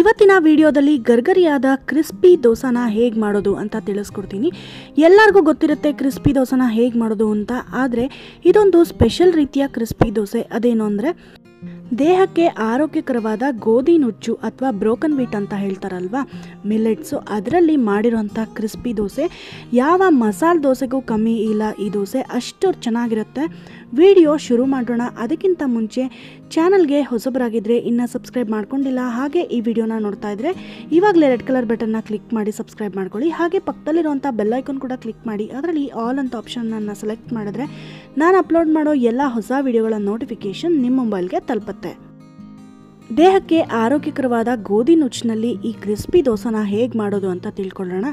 ಇವತ್ತಿನ ವಿಡಿಯೋದಲ್ಲಿ ಗರ್ಗರಿಯಾದ ಕ್ರಿಸ್ಪಿ ದೋಸೆನ ಹೇಗೆ ಮಾಡೋದು ಅಂತ ತಿಳಿಸ್ಕೊಡ್ತೀನಿ ಎಲ್ಲರಿಗೂ ಗೊತ್ತಿರುತ್ತೆ ಕ್ರಿಸ್ಪಿ ದೋಸೆನ ಹೇಗೆ ಮಾಡೋದು ಅಂತ ಆದರೆ ಇದೊಂದು ಸ್ಪೆಷಲ್ ರೀತಿಯ ಕ್ರಿಸ್ಪಿ ದೋಸೆ ಅದೇನು ಅಂದರೆ ದೇಹಕ್ಕೆ ಆರೋಗ್ಯಕರವಾದ ಗೋಧಿ ನುಚ್ಚು ಅಥವಾ ಬ್ರೋಕನ್ ವೀಟ್ ಅಂತ ಹೇಳ್ತಾರಲ್ವಾ ಮಿಲೆಟ್ಸು ಅದರಲ್ಲಿ ಮಾಡಿರೋಂಥ ಕ್ರಿಸ್ಪಿ ದೋಸೆ ಯಾವ ಮಸಾಲೆ ದೋಸೆಗೂ ಕಮ್ಮಿ ಇಲ್ಲ ಈ ದೋಸೆ ಅಷ್ಟು ಚೆನ್ನಾಗಿರುತ್ತೆ ವಿಡಿಯೋ ಶುರು ಮಾಡೋಣ ಅದಕ್ಕಿಂತ ಮುಂಚೆ ಚಾನಲ್ಗೆ ಹೊಸಬರಾಗಿದ್ದರೆ ಇನ್ನೂ ಸಬ್ಸ್ಕ್ರೈಬ್ ಮಾಡ್ಕೊಂಡಿಲ್ಲ ಹಾಗೆ ಈ ವಿಡಿಯೋನ ನೋಡ್ತಾ ಇದ್ದರೆ ಇವಾಗಲೇ ರೆಡ್ ಕಲರ್ ಬಟನ್ನ ಕ್ಲಿಕ್ ಮಾಡಿ ಸಬ್ಸ್ಕ್ರೈಬ್ ಮಾಡ್ಕೊಳ್ಳಿ ಹಾಗೆ ಪಕ್ಕದಲ್ಲಿರುವಂಥ ಬೆಲ್ಲೈಕನ್ ಕೂಡ ಕ್ಲಿಕ್ ಮಾಡಿ ಅದರಲ್ಲಿ ಆಲ್ ಅಂತ ಆಪ್ಷನನ್ನು ಸೆಲೆಕ್ಟ್ ಮಾಡಿದ್ರೆ ನಾನು ಅಪ್ಲೋಡ್ ಮಾಡೋ ಎಲ್ಲ ಹೊಸ ವಿಡಿಯೋಗಳ ನೋಟಿಫಿಕೇಷನ್ ನಿಮ್ಮ ಮೊಬೈಲ್ಗೆ ತಲುಪುತ್ತೆ ದೇಹಕ್ಕೆ ಆರೋಗ್ಯಕರವಾದ ಗೋಧಿ ನುಚ್ಚಿನಲ್ಲಿ ಈ ಕ್ರಿಸ್ಪಿ ದೋಸೆನ ಹೇಗೆ ಮಾಡೋದು ಅಂತ ತಿಳ್ಕೊಳ್ಳೋಣ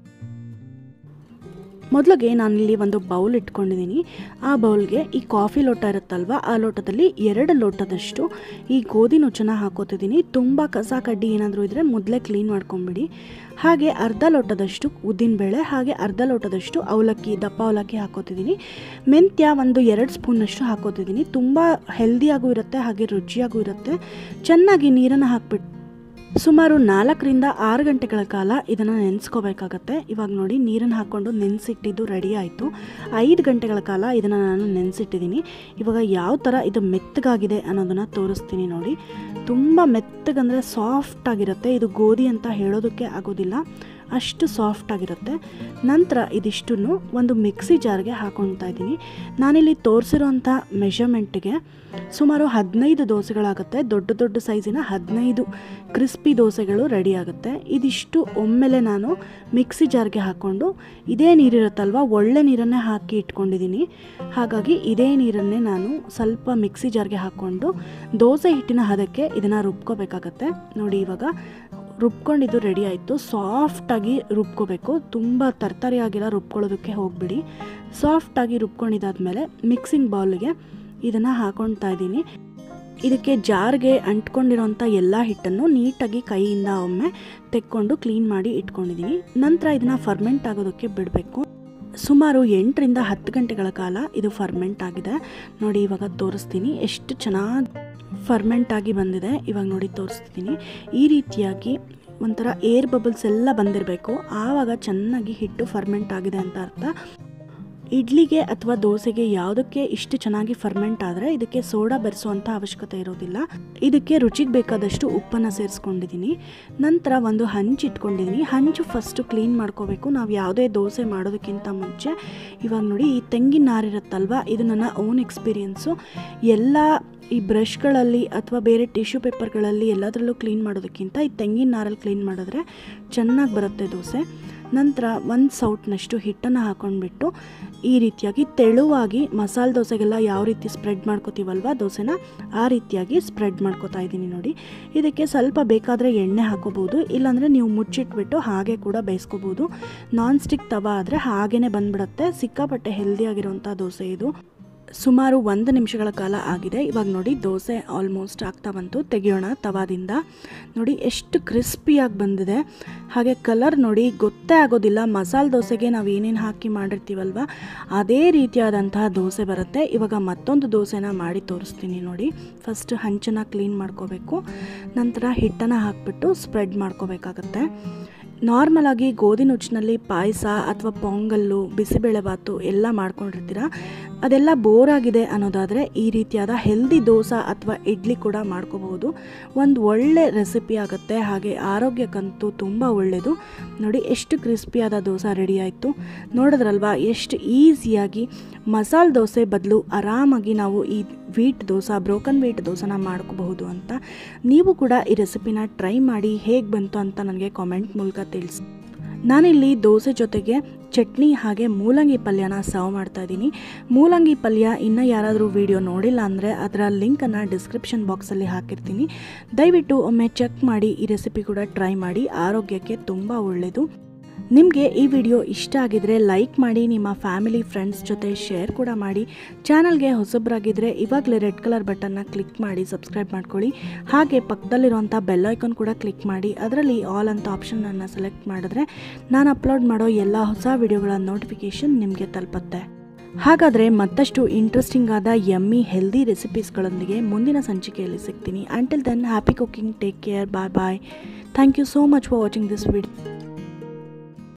ಮೊದಲಿಗೆ ನಾನಿಲ್ಲಿ ಒಂದು ಬೌಲ್ ಇಟ್ಕೊಂಡಿದ್ದೀನಿ ಆ ಬೌಲ್ಗೆ ಈ ಕಾಫಿ ಲೋಟ ಇರುತ್ತಲ್ವ ಆ ಲೋಟದಲ್ಲಿ ಎರಡು ಲೋಟದಷ್ಟು ಈ ಗೋಧಿ ನುಚ್ಚನ್ನು ಹಾಕೋತಿದ್ದೀನಿ ತುಂಬ ಕಸ ಕಡ್ಡಿ ಏನಾದರೂ ಇದ್ದರೆ ಮೊದಲೇ ಕ್ಲೀನ್ ಮಾಡ್ಕೊಂಬಿಡಿ ಹಾಗೆ ಅರ್ಧ ಲೋಟದಷ್ಟು ಉದ್ದಿನಬೇಳೆ ಹಾಗೆ ಅರ್ಧ ಲೋಟದಷ್ಟು ಅವಲಕ್ಕಿ ದಪ್ಪ ಅವಲಕ್ಕಿ ಹಾಕೋತಿದ್ದೀನಿ ಮೆಂತ್ಯ ಒಂದು ಎರಡು ಸ್ಪೂನಷ್ಟು ಹಾಕೋತಿದ್ದೀನಿ ತುಂಬ ಹೆಲ್ದಿಯಾಗೂ ಇರುತ್ತೆ ಹಾಗೆ ರುಚಿಯಾಗೂ ಇರುತ್ತೆ ಚೆನ್ನಾಗಿ ನೀರನ್ನು ಹಾಕ್ಬಿಟ್ಟು ಸುಮಾರು ನಾಲ್ಕರಿಂದ ಆರು ಗಂಟೆಗಳ ಕಾಲ ಇದನ್ನು ನೆನೆಸ್ಕೋಬೇಕಾಗತ್ತೆ ಇವಾಗ ನೋಡಿ ನೀರನ್ನು ಹಾಕ್ಕೊಂಡು ನೆನೆಸಿಟ್ಟಿದ್ದು ರೆಡಿ ಆಯಿತು ಐದು ಗಂಟೆಗಳ ಕಾಲ ಇದನ್ನು ನಾನು ನೆನೆಸಿಟ್ಟಿದ್ದೀನಿ ಇವಾಗ ಯಾವ ಥರ ಇದು ಮೆತ್ತಗಾಗಿದೆ ಅನ್ನೋದನ್ನು ತೋರಿಸ್ತೀನಿ ನೋಡಿ ತುಂಬ ಮೆತ್ತಗಂದರೆ ಸಾಫ್ಟ್ ಆಗಿರುತ್ತೆ ಇದು ಗೋಧಿ ಅಂತ ಹೇಳೋದಕ್ಕೆ ಆಗೋದಿಲ್ಲ ಅಷ್ಟು ಸಾಫ್ಟ್ ಆಗಿರುತ್ತೆ ನಂತರ ಇದಿಷ್ಟನ್ನು ಒಂದು ಮಿಕ್ಸಿ ಜಾರ್ಗೆ ಹಾಕೊಳ್ತಾ ಇದ್ದೀನಿ ನಾನಿಲ್ಲಿ ತೋರಿಸಿರೋಂಥ ಮೆಷರ್ಮೆಂಟಿಗೆ ಸುಮಾರು ಹದಿನೈದು ದೋಸೆಗಳಾಗುತ್ತೆ ದೊಡ್ಡ ದೊಡ್ಡ ಸೈಜಿನ ಹದಿನೈದು ಕ್ರಿಸ್ಪಿ ದೋಸೆಗಳು ರೆಡಿ ಆಗುತ್ತೆ ಇದಿಷ್ಟು ಒಮ್ಮೆಲೆ ನಾನು ಮಿಕ್ಸಿ ಜಾರ್ಗೆ ಹಾಕ್ಕೊಂಡು ಇದೇ ನೀರಿರುತ್ತಲ್ವ ಒಳ್ಳೆ ನೀರನ್ನೇ ಹಾಕಿ ಇಟ್ಕೊಂಡಿದ್ದೀನಿ ಹಾಗಾಗಿ ಇದೇ ನೀರನ್ನೇ ನಾನು ಸ್ವಲ್ಪ ಮಿಕ್ಸಿ ಜಾರ್ಗೆ ಹಾಕ್ಕೊಂಡು ದೋಸೆ ಹಿಟ್ಟಿನ ಹದಕ್ಕೆ ಇದನ್ನು ರುಬ್ಕೋಬೇಕಾಗತ್ತೆ ನೋಡಿ ಇವಾಗ ರುಬ್ಕೊಂಡಿದ್ದು ರೆಡಿ ಆಯಿತು ಸಾಫ್ಟಾಗಿ ರುಬ್ಕೋಬೇಕು ತುಂಬ ತರ್ತರಿಯಾಗಿಲ್ಲ ರುಬ್ಕೊಳ್ಳೋದಕ್ಕೆ ಹೋಗ್ಬಿಡಿ ಸಾಫ್ಟಾಗಿ ರುಬ್ಕೊಂಡಿದ್ದಾದಮೇಲೆ ಮಿಕ್ಸಿಂಗ್ ಬೌಲ್ಗೆ ಇದನ್ನು ಹಾಕೊಳ್ತಾ ಇದ್ದೀನಿ ಇದಕ್ಕೆ ಜಾರ್ಗೆ ಅಂಟ್ಕೊಂಡಿರೋಂಥ ಎಲ್ಲ ಹಿಟ್ಟನ್ನು ನೀಟಾಗಿ ಕೈಯಿಂದ ಒಮ್ಮೆ ತೆಕ್ಕೊಂಡು ಕ್ಲೀನ್ ಮಾಡಿ ಇಟ್ಕೊಂಡಿದ್ದೀನಿ ನಂತರ ಇದನ್ನು ಫರ್ಮೆಂಟ್ ಆಗೋದಕ್ಕೆ ಬಿಡಬೇಕು ಸುಮಾರು ಎಂಟರಿಂದ ಹತ್ತು ಗಂಟೆಗಳ ಕಾಲ ಇದು ಫರ್ಮೆಂಟ್ ಆಗಿದೆ ನೋಡಿ ಇವಾಗ ತೋರಿಸ್ತೀನಿ ಎಷ್ಟು ಚೆನ್ನಾಗಿ ಫರ್ಮೆಂಟ್ ಆಗಿ ಬಂದಿದೆ ಇವಾಗ ನೋಡಿ ತೋರಿಸ್ತೀನಿ ಈ ರೀತಿಯಾಗಿ ಒಂಥರ ಏರ್ ಬಬಲ್ಸ್ ಎಲ್ಲ ಬಂದಿರಬೇಕು ಆವಾಗ ಚೆನ್ನಾಗಿ ಹಿಟ್ಟು ಫರ್ಮೆಂಟ್ ಆಗಿದೆ ಅಂತ ಅರ್ಥ ಇಡ್ಲಿಗೆ ಅಥವಾ ದೋಸೆಗೆ ಯಾವುದಕ್ಕೆ ಇಷ್ಟು ಚೆನ್ನಾಗಿ ಫರ್ಮೆಂಟ್ ಆದರೆ ಇದಕ್ಕೆ ಸೋಡಾ ಬೆರೆಸುವಂಥ ಅವಶ್ಯಕತೆ ಇರೋದಿಲ್ಲ ಇದಕ್ಕೆ ರುಚಿಗೆ ಬೇಕಾದಷ್ಟು ಉಪ್ಪನ್ನು ಸೇರಿಸ್ಕೊಂಡಿದ್ದೀನಿ ನಂತರ ಒಂದು ಹಂಚು ಇಟ್ಕೊಂಡಿದ್ದೀನಿ ಹಂಚು ಫಸ್ಟು ಕ್ಲೀನ್ ಮಾಡ್ಕೋಬೇಕು ನಾವು ಯಾವುದೇ ದೋಸೆ ಮಾಡೋದಕ್ಕಿಂತ ಮುಂಚೆ ಇವಾಗ ನೋಡಿ ಈ ತೆಂಗಿನ ನಾರಿರುತ್ತಲ್ವ ಇದು ನನ್ನ ಓನ್ ಎಕ್ಸ್ಪೀರಿಯೆನ್ಸು ಎಲ್ಲ ಈ ಬ್ರಷ್ಗಳಲ್ಲಿ ಅಥವಾ ಬೇರೆ ಟಿಶ್ಯೂ ಪೇಪರ್ಗಳಲ್ಲಿ ಎಲ್ಲದರಲ್ಲೂ ಕ್ಲೀನ್ ಮಾಡೋದಕ್ಕಿಂತ ಈ ತೆಂಗಿನ ನಾರಲ್ಲಿ ಕ್ಲೀನ್ ಮಾಡಿದ್ರೆ ಚೆನ್ನಾಗಿ ಬರುತ್ತೆ ದೋಸೆ ನಂತರ ಒಂದು ಸೌಟ್ನಷ್ಟು ಹಿಟ್ಟನ್ನು ಹಾಕೊಂಡ್ಬಿಟ್ಟು ಈ ರೀತಿಯಾಗಿ ತೆಳುವಾಗಿ ಮಸಾಲೆ ದೋಸೆಗೆಲ್ಲ ಯಾವ ರೀತಿ ಸ್ಪ್ರೆಡ್ ಮಾಡ್ಕೋತೀವಲ್ವ ದೋಸೆನ ಆ ರೀತಿಯಾಗಿ ಸ್ಪ್ರೆಡ್ ಮಾಡ್ಕೋತಾ ಇದ್ದೀನಿ ನೋಡಿ ಇದಕ್ಕೆ ಸ್ವಲ್ಪ ಬೇಕಾದರೆ ಎಣ್ಣೆ ಹಾಕೋಬೋದು ಇಲ್ಲಾಂದರೆ ನೀವು ಮುಚ್ಚಿಟ್ಬಿಟ್ಟು ಹಾಗೆ ಕೂಡ ಬೇಯಿಸ್ಕೋಬೋದು ನಾನ್ ಸ್ಟಿಕ್ ತವ ಆದರೆ ಹಾಗೇ ಬಂದ್ಬಿಡುತ್ತೆ ಸಿಕ್ಕಾಪಟ್ಟೆ ಹೆಲ್ದಿಯಾಗಿರೋಂಥ ದೋಸೆ ಇದು ಸುಮಾರು ಒಂದು ನಿಮಿಷಗಳ ಕಾಲ ಆಗಿದೆ ಇವಾಗ ನೋಡಿ ದೋಸೆ ಆಲ್ಮೋಸ್ಟ್ ಆಗ್ತಾ ಬಂತು ತೆಗೆಯೋಣ ತವಾದಿಂದ ನೋಡಿ ಎಷ್ಟು ಕ್ರಿಸ್ಪಿಯಾಗಿ ಬಂದಿದೆ ಹಾಗೆ ಕಲರ್ ನೋಡಿ ಗೊತ್ತೇ ಆಗೋದಿಲ್ಲ ಮಸಾಲೆ ದೋಸೆಗೆ ನಾವು ಏನೇನು ಹಾಕಿ ಮಾಡಿರ್ತೀವಲ್ವ ಅದೇ ರೀತಿಯಾದಂತಹ ದೋಸೆ ಬರುತ್ತೆ ಇವಾಗ ಮತ್ತೊಂದು ದೋಸೆನ ಮಾಡಿ ತೋರಿಸ್ತೀನಿ ನೋಡಿ ಫಸ್ಟ್ ಹಂಚನ್ನು ಕ್ಲೀನ್ ಮಾಡ್ಕೋಬೇಕು ನಂತರ ಹಿಟ್ಟನ್ನು ಹಾಕ್ಬಿಟ್ಟು ಸ್ಪ್ರೆಡ್ ಮಾಡ್ಕೋಬೇಕಾಗತ್ತೆ ನಾರ್ಮಲಾಗಿ ಗೋಧಿ ನುಚ್ಚಿನಲ್ಲಿ ಪಾಯಸ ಅಥವಾ ಪೊಂಗಲ್ಲು ಬಿಸಿಬೇಳೆಬಾತು ಎಲ್ಲ ಮಾಡ್ಕೊಂಡಿರ್ತೀರ ಅದೆಲ್ಲ ಬೋರ್ ಆಗಿದೆ ಅನ್ನೋದಾದರೆ ಈ ರೀತಿಯಾದ ಹೆಲ್ದಿ ದೋಸೆ ಅಥವಾ ಇಡ್ಲಿ ಕೂಡ ಮಾಡ್ಕೋಬಹುದು ಒಂದು ಒಳ್ಳೆ ರೆಸಿಪಿ ಆಗುತ್ತೆ ಹಾಗೆ ಆರೋಗ್ಯಕ್ಕಂತೂ ತುಂಬ ಒಳ್ಳೆಯದು ನೋಡಿ ಎಷ್ಟು ಕ್ರಿಸ್ಪಿಯಾದ ದೋಸೆ ರೆಡಿ ಆಯಿತು ನೋಡಿದ್ರಲ್ವಾ ಎಷ್ಟು ಈಸಿಯಾಗಿ ಮಸಾಲೆ ದೋಸೆ ಬದಲು ಆರಾಮಾಗಿ ನಾವು ಈ ವೀಟ್ ದೋಸೆ ಬ್ರೋಕನ್ ವೀಟ್ ದೋಸೆನ ಮಾಡ್ಕೋಬಹುದು ಅಂತ ನೀವು ಕೂಡ ಈ ರೆಸಿಪಿನ ಟ್ರೈ ಮಾಡಿ ಹೇಗೆ ಬಂತು ಅಂತ ನನಗೆ ಕಾಮೆಂಟ್ ಮೂಲಕ ತಿಳಿಸಿ ನಾನಿಲ್ಲಿ ದೋಸೆ ಜೊತೆಗೆ ಚಟ್ನಿ ಹಾಗೆ ಮೂಲಂಗಿ ಪಲ್ಯನ ಸರ್ವ್ ಮಾಡ್ತಾ ಇದ್ದೀನಿ ಮೂಲಂಗಿ ಪಲ್ಯ ಇನ್ನೂ ಯಾರಾದರೂ ವಿಡಿಯೋ ನೋಡಿಲ್ಲ ಅಂದರೆ ಅದರ ಲಿಂಕನ್ನು ಡಿಸ್ಕ್ರಿಪ್ಷನ್ ಬಾಕ್ಸಲ್ಲಿ ಹಾಕಿರ್ತೀನಿ ದಯವಿಟ್ಟು ಒಮ್ಮೆ ಚೆಕ್ ಮಾಡಿ ಈ ರೆಸಿಪಿ ಕೂಡ ಟ್ರೈ ಮಾಡಿ ಆರೋಗ್ಯಕ್ಕೆ ತುಂಬ ಒಳ್ಳೆಯದು ನಿಮಗೆ ಈ ವಿಡಿಯೋ ಇಷ್ಟ ಆಗಿದ್ರೆ ಲೈಕ್ ಮಾಡಿ ನಿಮ್ಮ ಫ್ಯಾಮಿಲಿ ಫ್ರೆಂಡ್ಸ್ ಜೊತೆ ಶೇರ್ ಕೂಡ ಮಾಡಿ ಚಾನಲ್ಗೆ ಹೊಸಬ್ರಾಗಿದ್ದರೆ ಇವಾಗಲೇ ರೆಡ್ ಕಲರ್ ಬಟನ್ನ ಕ್ಲಿಕ್ ಮಾಡಿ ಸಬ್ಸ್ಕ್ರೈಬ್ ಮಾಡ್ಕೊಳ್ಳಿ ಹಾಗೆ ಪಕ್ಕದಲ್ಲಿರುವಂಥ ಬೆಲ್ ಐಕಾನ್ ಕೂಡ ಕ್ಲಿಕ್ ಮಾಡಿ ಅದರಲ್ಲಿ ಆಲ್ ಅಂತ ಆಪ್ಷನನ್ನು ಸೆಲೆಕ್ಟ್ ಮಾಡಿದ್ರೆ ನಾನು ಅಪ್ಲೋಡ್ ಮಾಡೋ ಎಲ್ಲ ಹೊಸ ವಿಡಿಯೋಗಳ ನೋಟಿಫಿಕೇಷನ್ ನಿಮಗೆ ತಲುಪುತ್ತೆ ಹಾಗಾದರೆ ಮತ್ತಷ್ಟು ಇಂಟ್ರೆಸ್ಟಿಂಗ್ ಆದ ಯಮ್ಮಿ ಹೆಲ್ದಿ ರೆಸಿಪೀಸ್ಗಳೊಂದಿಗೆ ಮುಂದಿನ ಸಂಚಿಕೆಯಲ್ಲಿ ಸಿಗ್ತೀನಿ until then happy cooking take care bye bye thank you so much for watching this video